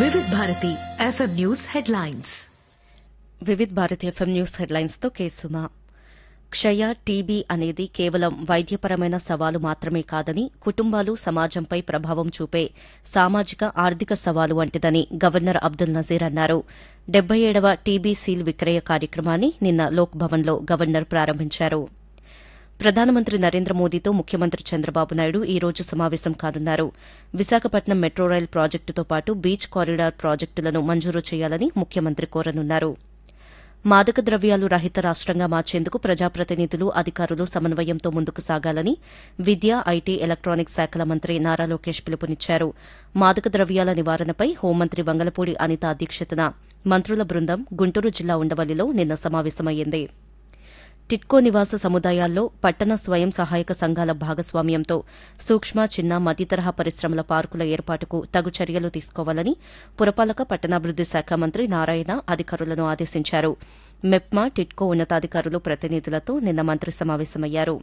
వివిధ Bharati FM news headlines Vividh Bharati FM news headlines తో కేసుమా క్షయ టీబీ అనేది కేవలం వైద్యపరమైన సవాలు మాత్రమే కాదని కుటుంబాలు సమాజంపై ప్రభావం చూపే సామాజిక ఆర్థిక సవాలు వంటిదని గవర్నర్ అబ్దుల్ నజీర్ అన్నారు డెబ్బై ఏడవ టీబీ సీల్ విక్రయ కార్యక్రమాన్ని నిన్న లోక్ భవన్లో గవర్నర్ ప్రారంభించారు ప్రధానమంత్రి నరేంద్ర మోదీతో ముఖ్యమంత్రి చంద్రబాబు నాయుడు ఈ రోజు సమావేశం కానున్నారు విశాఖపట్నం మెట్రో రైల్ ప్రాజెక్టుతో పాటు బీచ్ కారిడార్ ప్రాజెక్టులను మంజూరు చేయాలని ముఖ్యమంత్రి కోరనున్నారు మాదక ద్రవ్యాలు రహిత రాష్టంగా మార్చేందుకు ప్రజాప్రతినిధులు అధికారులు సమన్వయంతో ముందుకు సాగాలని విద్య ఐటీ ఎలక్ట్రానిక్స్ శాఖల మంత్రి నారా లోకేష్ పిలుపునిచ్చారు మాదక ద్రవ్యాల నివారణపై హోంమంత్రి వంగలపూడి అనిత అధ్యక్షతన మంత్రుల బృందం గుంటూరు జిల్లా ఉండవల్లిలో నిన్న సమావేశమయ్యింది టిట్కో నివాస సముదాయాల్లో పట్టణ స్వయం సహాయక సంఘాల భాగస్వామ్యంతో సూక్ష్మ చిన్న మధ్యతరహా పరిశ్రమల పార్కుల ఏర్పాటుకు తగు చర్యలు తీసుకోవాలని పురపాలక పట్టణాభివృద్ది శాఖ మంత్రి నారాయణ అధికారులను ఆదేశించారు మెప్మా టిట్కో ఉన్నతాధికారులు ప్రతినిధులతో నిన్న మంత్రి సమావేశమయ్యారు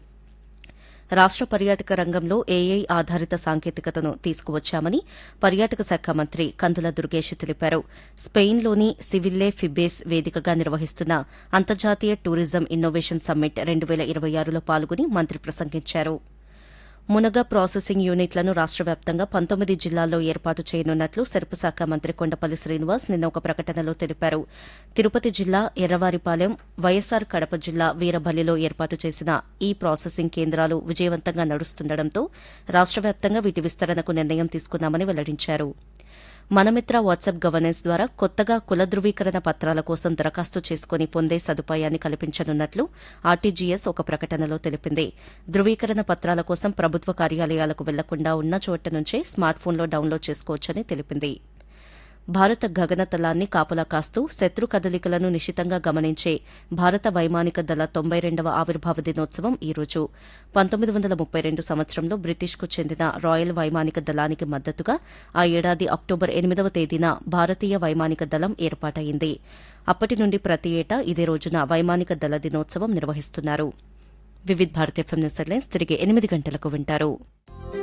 రాష్ట పర్యాటక రంగంలో ఏఐ ఆధారిత సాంకేతికతను తీసుకువచ్చామని పర్యాటక శాఖ మంత్రి కందుల దుర్గేష్ తెలిపారు స్పెయిన్లోని సివిల్లే ఫిబేస్ వేదికగా నిర్వహిస్తున్న అంతర్జాతీయ టూరిజం ఇన్నోవేషన్ సమ్మిట్ రెండు వేల ఇరవై ఆరులో పాల్గొని మంత్రి ప్రసంగించారు మునగ ప్రాసెసింగ్ యూనిట్లను రాష్ట వ్యాప్తంగా పంతొమ్మిది జిల్లాల్లో ఏర్పాటు చేయనున్నట్లు సెరుపు శాఖ మంత్రి కొండపల్లి శ్రీనివాస్ నిన్న ఒక ప్రకటనలో తెలిపారు తిరుపతి జిల్లా ఎర్రవారిపాలెం వైఎస్సార్ కడప జిల్లా వీరబల్లిలో ఏర్పాటు చేసిన ఈ ప్రాసెసింగ్ కేంద్రాలు విజయవంతంగా నడుస్తుండటంతో రాష్ట వ్యాప్తంగా వీటి విస్తరణకు నిర్ణయం తీసుకున్నామని వెల్లడించారు మనమిత్ర వాట్సాప్ గవర్నెన్స్ ద్వారా కొత్తగా కుల ధృవీకరణ పత్రాల కోసం దరఖాస్తు చేసుకుని పొందే సదుపాయాన్ని కల్పించనున్నట్లు ఆర్టీజీఎస్ ఒక ప్రకటనలో తెలిపింది ధృవీకరణ పత్రాల కోసం ప్రభుత్వ కార్యాలయాలకు వెళ్లకుండా ఉన్న చోట నుంచే స్మార్ట్ ఫోన్లో డౌన్లోడ్ చేసుకోవచ్చని తెలిపింది భారత గగనతలాన్ని కాపలా కాస్తూ శత్రు కదలికలను నిశితంగా గమనించే భారత వైమానిక దళ తొంభై రెండవ ఆవిర్భావ దినోత్సవం ఈ రోజు పంతొమ్మిది వందల ముప్పై రెండు సంవత్సరంలో బ్రిటిష్కు చెందిన రాయల్ వైమానిక దళానికి మద్దతుగా ఆ ఏడాది అక్టోబర్ ఎనిమిదవ తేదీన భారతీయ వైమానిక దళం ఏర్పాటైంది అప్పటి నుండి ప్రతి ఏటా ఇదే రోజున వైమానిక దళ దినోత్సవం నిర్వహిస్తున్నారు Vividh Bharat FM news headlines తిరిగి ఎనిమిది గంటలకు వింటారు